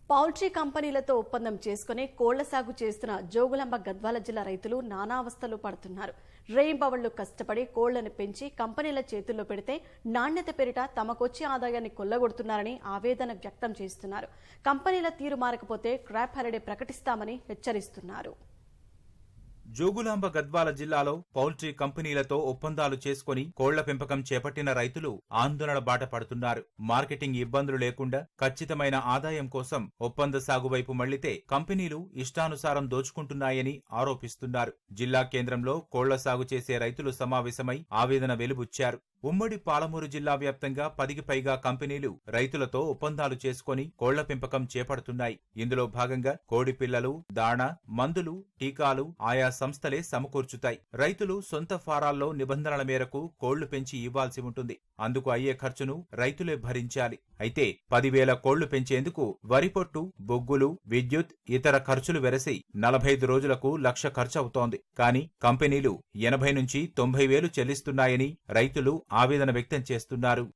poultry కంపెనీలతో ఒప్పందం చేసుకుని కోళ్ల సాగు చేస్తున్న జోగులాంబ గద్వాల జిల్లా రైతులు నానా అవస్థలు పడుతున్నారు రేయింబవళ్లు కష్టపడి కోళ్లను పెంచి కంపెనీల చేతుల్లో పెడితే నాణ్యత పేరిట తమకొచ్చే ఆదాయాన్ని కొల్లగొడుతున్నారని ఆవేదన వ్యక్తం చేస్తున్నారు కంపెనీల తీరు మారకపోతే క్రాప్ హాలిడే ప్రకటిస్తామని హెచ్చరిస్తున్నారు జోగులాంబ గద్వాల జిల్లాలో పౌల్ట్రీ కంపెనీలతో ఒప్పందాలు చేసుకుని కోళ్ల పెంపకం చేపట్టిన రైతులు ఆందోళన బాట పడుతున్నారు మార్కెటింగ్ ఇబ్బందులు లేకుండా ఖచ్చితమైన ఆదాయం కోసం ఒప్పంద సాగు వైపు మళ్లితే కంపెనీలు ఇష్టానుసారం దోచుకుంటున్నాయని ఆరోపిస్తున్నారు జిల్లా కేంద్రంలో కోళ్ల సాగు చేసే రైతులు సమావేశమై ఆవేదన వెలుబుచ్చారు ఉమ్మడి పాలమూరు జిల్లా వ్యాప్తంగా పదికి పైగా కంపెనీలు రైతులతో ఒప్పందాలు చేసుకుని కోళ్ల పెంపకం చేపడుతున్నాయి ఇందులో భాగంగా కోడి పిల్లలు దాణ మందులు టీకాలు ఆయా సంస్థలే సమకూర్చుతాయి రైతులు సొంత ఫారాల్లో నిబంధనల మేరకు కోళ్లు పెంచి ఇవ్వాల్సి ఉంటుంది అందుకు అయ్యే ఖర్చును రైతులే భరించాలి అయితే పదివేల కోళ్లు పెంచేందుకు వరి పొట్టు బొగ్గులు విద్యుత్ ఇతర ఖర్చులు వెరసి నలభై ఐదు రోజులకు లక్ష ఖర్చు అవుతోంది కానీ కంపెనీలు ఎనభై నుంచి తొంభై వేలు చెల్లిస్తున్నాయని రైతులు ఆవేదన వ్యక్తం చేస్తున్నారు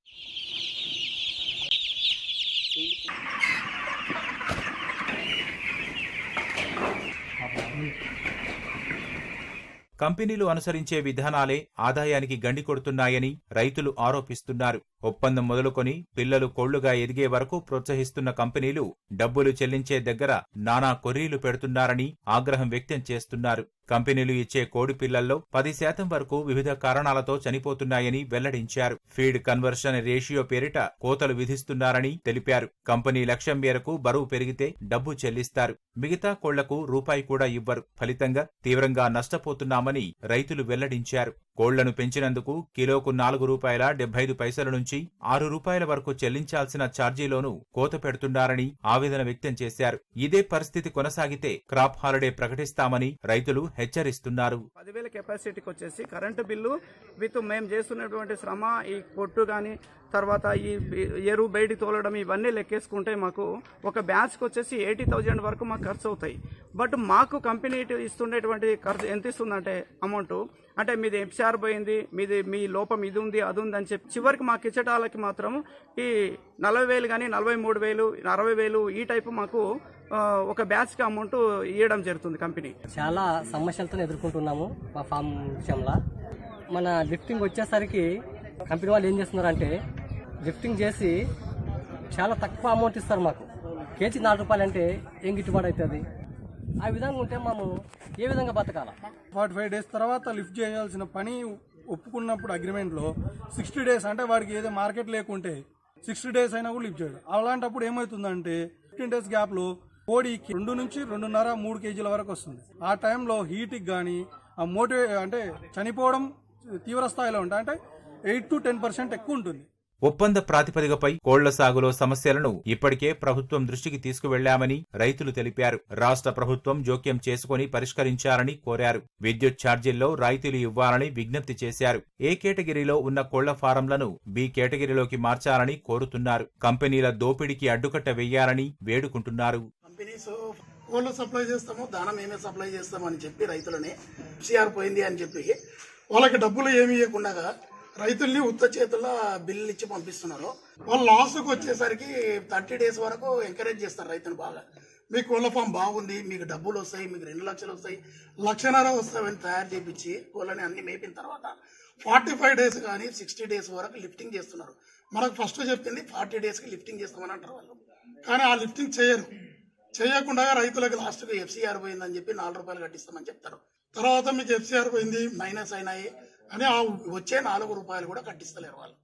కంపెనీలు అనుసరించే విధానాలే ఆదాయానికి గండి కొడుతున్నాయని రైతులు ఆరోపిస్తున్నారు ఒప్పందం మొదలుకొని పిల్లలు కోళ్లుగా ఎదిగే వరకు ప్రోత్సహిస్తున్న కంపెనీలు డబ్బులు చెల్లించే దగ్గర నానా కొర్రీలు పెడుతున్నారని ఆగ్రహం వ్యక్తం చేస్తున్నారు కంపెనీలు ఇచ్చే కోడి పిల్లల్లో పది శాతం వరకు వివిధ కారణాలతో చనిపోతున్నాయని వెల్లడించారు ఫీడ్ కన్వర్షన్ రేషియో పేరిట కోతలు విధిస్తున్నారని తెలిపారు కంపెనీ లక్ష్యం మేరకు బరువు పెరిగితే డబ్బు చెల్లిస్తారు మిగతా కోళ్లకు రూపాయి కూడా ఇవ్వరు ఫలితంగా తీవ్రంగా నష్టపోతున్నామని రైతులు వెల్లడించారు కోళ్లను పెంచినందుకు కిలోకు నాలుగు రూపాయల డెబ్బై ఐదు పైసల నుంచి ఆరు రూపాయల వరకు చెల్లించాల్సిన ఛార్జీలోనూ కోత పెడుతున్నారని ఆవేదన వ్యక్తం చేశారు ఇదే పరిస్థితి కొనసాగితే క్రాప్ హాలిడే ప్రకటిస్తామని రైతులు హెచ్చరిస్తున్నారు పదివేల కెపాసిటీకి వచ్చేసి కరెంటు బిల్లు విత్ మేము చేస్తున్నటువంటి శ్రమ ఈ పొట్టు కానీ తర్వాత ఈ ఎరువు బయటికి తోలడం ఇవన్నీ లెక్కేసుకుంటే మాకు ఒక బ్యాచ్కి వచ్చేసి ఎయిటీ థౌజండ్ వరకు మాకు ఖర్చు అవుతాయి బట్ మాకు కంపెనీ ఇస్తుండేటువంటి ఖర్చు ఎంత ఇస్తుందంటే అమౌంట్ అంటే మీది ఎఫ్సిఆర్ పోయింది మీది మీ లోపం ఇది ఉంది అది ఉంది అని చెప్పి చివరికి మాకు ఇచ్చేటాలకి మాత్రం ఈ నలభై వేలు కానీ నలభై మూడు వేలు అరవై వేలు ఈ టైపు మాకు ఆ, ఒక బ్యాచ్కి అమౌంట్ ఇవ్వడం జరుగుతుంది కంపెనీ చాలా సమస్యలతో ఎదుర్కొంటున్నాము మా ఫామ్ విషయంలో మన లిఫ్టింగ్ వచ్చేసరికి కంపెనీ వాళ్ళు ఏం చేస్తున్నారంటే లిఫ్టింగ్ చేసి చాలా తక్కువ అమౌంట్ ఇస్తారు మాకు కేజీ నాలుగు రూపాయలు అంటే ఏం గిట్టుబాటు అవుతుంది ఆ విధంగా ఉంటే మేము ఏ విధంగా బతకాలా ఫార్టీ ఫైవ్ డేస్ తర్వాత లిఫ్ట్ చేయాల్సిన పని ఒప్పుకున్నప్పుడు అగ్రిమెంట్లో సిక్స్టీ డేస్ అంటే వాడికి ఏదో మార్కెట్ లేకుంటే సిక్స్టీ డేస్ అయినా కూడా లిఫ్ట్ చేయడు అలాంటప్పుడు ఏమవుతుందంటే ఫిఫ్టీన్ డేస్ గ్యాప్లో కోడికి రెండు నుంచి రెండున్నర మూడు కేజీల వరకు వస్తుంది ఆ టైంలో హీట్కి కానీ ఆ మోటివే అంటే చనిపోవడం తీవ్ర స్థాయిలో ఉంటాయి అంటే ఎయిట్ టు టెన్ పర్సెంట్ ఎక్కువ ఉంటుంది ఒప్పంద ప్రాతిపదికపై కోళ్ల సాగులో సమస్యలను ఇప్పటికే ప్రభుత్వం దృష్టికి తీసుకువెళ్లామని రైతులు తెలిపారు రాష్ట్ర ప్రభుత్వం జోక్యం చేసుకుని పరిష్కరించాలని కోరారు విద్యుత్ ఛార్జీల్లో రాయితీలు ఇవ్వాలని విజ్ఞప్తి చేశారు ఏ కేటగిరీలో ఉన్న కోళ్ల ఫారంలను బి కేటగిరీలోకి మార్చాలని కోరుతున్నారు కంపెనీల దోపిడీకి అడ్డుకట్ట వెయ్యాలని వేడుకుంటున్నారు కంపెనీస్ కోళ్ళు సప్లై చేస్తాము దానం మేమే సప్లై చేస్తాము అని చెప్పి రైతులని సిఆర్ పోయింది అని చెప్పి వాళ్ళకి డబ్బులు ఏమి ఇవ్వకుండా రైతుల్ని ఉత్త చేతుల్లో బిల్లులు ఇచ్చి పంపిస్తున్నారు వాళ్ళు లాస్ట్కి వచ్చేసరికి థర్టీ డేస్ వరకు ఎంకరేజ్ చేస్తారు రైతులు బాగా మీ కోళ్ళ ఫామ్ బాగుంది మీకు డబ్బులు వస్తాయి మీకు రెండు లక్షలు వస్తాయి లక్షన్నర వస్తాయని తయారు చేపించి కోళ్ళని అన్ని మేపిన తర్వాత ఫార్టీ ఫైవ్ డేస్ కానీ సిక్స్టీ డేస్ వరకు లిఫ్టింగ్ చేస్తున్నారు మనకు ఫస్ట్ చెప్పింది ఫార్టీ డేస్కి లిఫ్టింగ్ చేస్తామని అంటారు వాళ్ళు కానీ ఆ లిఫ్టింగ్ చేయరు చేయకుండా రైతులకు లాస్ట్కి ఎఫ్సీఆర్ పోయిందని చెప్పి నాలుగు రూపాయలు కట్టిస్తామని చెప్తారు తర్వాత మీకు ఎఫ్సీఆర్ పోయింది మైనస్ అయినాయి అని ఆ వచ్చే నాలుగు రూపాయలు కూడా కట్టిస్తలేరు వాళ్ళు